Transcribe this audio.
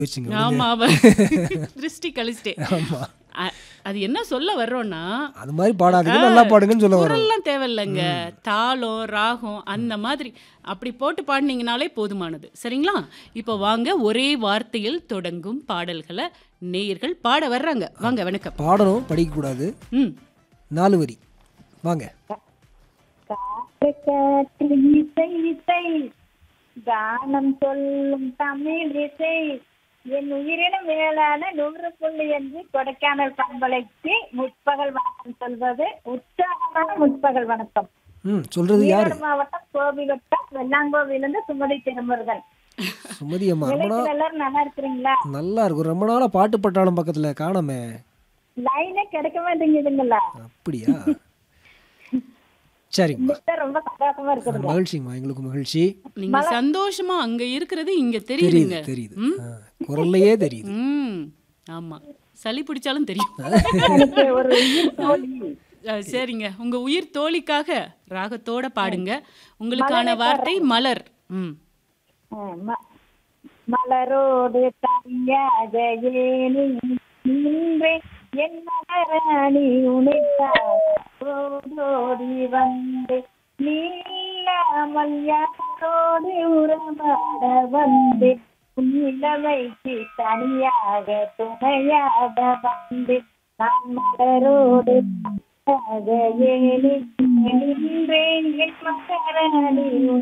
வச்சுங்க ஆமா அவ திருஷ்டி கழிச்சிட்டேன் ஆமா அ- அது என்ன சொல்ல வர்றோம்னா அது மாதிரி பாடாதீங்க நல்லா பாடுங்கன்னு சொல்ல வரோம் குரல்லாம் தேவையில்லைங்க தாளம் ராகம் அந்த மாதிரி அப்படி போட்டு பாடினீங்கனாலே போதுமானது சரிங்களா இப்போ வாங்க ஒரே வார்த்தையில் தொடங்கும் பாடல்களை நேயர்கள் பாட வர்றாங்க வாங்க வணக்கம் பாடணும் படிக்கக்கூடாது ம் நாலு வரி வாங்க காற்று காற்று இசை இசை கானம் சொல்லும் தமிழ் இசை என் உயிரினும் மேலான நூறு புள்ளி என்று கொடைக்கானல் பண்பலைக்கு முற்பகல் வணக்கம் சொல்வது உற்சாகமான முற்பகல் வணக்கம் ம் சொல்றது யாரு ஈரோடு மாவட்டம் கோபி வட்டம் வெள்ளாங்கோவிலிருந்து சுமதி திருமுருகன் சுமதி அம்மா ரொம்ப நாள் நிலையத்தில் எல்லாரும் நல்லா இருக்கிறீங்களா நல்லா இருக்கும் ரொம்ப நாளா பாட்டு பட்டாளம் பக்கத்துல காணோமே லைனே கிடைக்க மாட்டேங்குதுங்களா அப்படியா சரிம்மா மித்த ரொம்ப சந்தோஷமா இருக்குதுங்க மகிழ்ச்சிங்கம்மா எங்களுக்கு மகிழ்ச்சி நீங்க சந்தோஷமா அங்க இருக்கிறது இங்க தெரியுது தெரியுதுங்க தெரியுது ஆ, குரல்லையே தெரியுது ம் ஆமா சளி பிடிச்சாலும் தெரியும் எனக்கு ஒரு உயிர் தோழி அஹ், சரிங்க உங்க உயிர் தோழிக்காக ராகத்தோட பாடுங்க உங்களுக்கான வார்த்தை மலர் ம் ம- மலரோடு தனியாக ஏனி நின்றேன் என் மகராணி உனைத்தோடி வந்து நீலாமல் யாரோடு உறவாட வந்து நிலவைக்கு தனியாக துணையாக வந்து நான் மலரோடு தனியாக ஏனி நின்றேன் என் மகராணி உனை